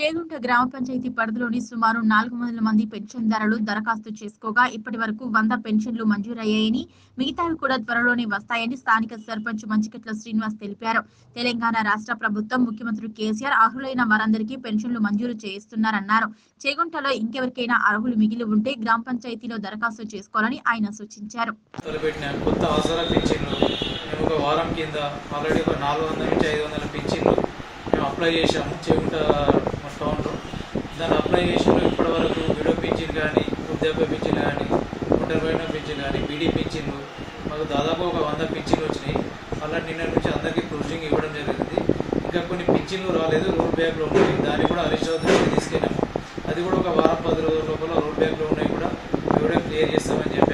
చేగుంట గ్రామ పంచాయతీ పరిధిలోని సుమారు నాలుగు వందల మంది పెన్షన్దారులు దరఖాస్తు చేసుకోగా ఇప్పటి వరకు వంద పెన్షన్లు మంజూరయ్యాయని మిగతావి కూడా త్వరలోనే వస్తాయని స్థానిక సర్పంచ్ మంచికట్ల శ్రీనివాస్ తెలిపారు తెలంగాణ రాష్ట్ర ప్రభుత్వం ముఖ్యమంత్రి కేసీఆర్ అర్హులైన వారందరికీ పెన్షన్లు మంజూరు చేయిస్తున్నారన్నారు చేగుంటలో ఇంకెవరికైనా అర్హులు మిగిలి ఉంటే గ్రామ పంచాయతీలో దరఖాస్తు చేసుకోవాలని ఆయన సూచించారు మొదలుపెట్టిన కొత్త అవసర పింఛన్లు మేము ఒక వారం కింద ఆల్రెడీ ఒక నాలుగు వందల నుంచి ఐదు వందల పింఛన్లు మేము అప్లై చేశాము చేగుంట మా టౌన్లో దాన్ని అప్లై చేసిన ఇప్పటి వరకు విడో పింఛన్ కానీ వృద్ధాప్య పింఛన్ కానీ ఒంటరిపోయిన పింఛన్ కానీ బీడీ పింఛన్లు మాకు దాదాపు ఒక వంద పింఛన్లు వచ్చినాయి మళ్ళీ నిన్న నుంచి అందరికీ ప్రొసీజింగ్ ఇవ్వడం జరిగింది ఇంకా కొన్ని పింఛన్లు రాలేదు రోడ్ బ్యాగ్లో ఉన్నాయి దాన్ని కూడా హరీష్ చౌదరికి తీసుకెళ్ళాము అది కూడా ఒక వారం పది రోజుల లోపల రోడ్ బ్యాగ్లో ఉన్నాయి కూడా అవి కూడా క్లియర్ చేస్తామని చెప్పి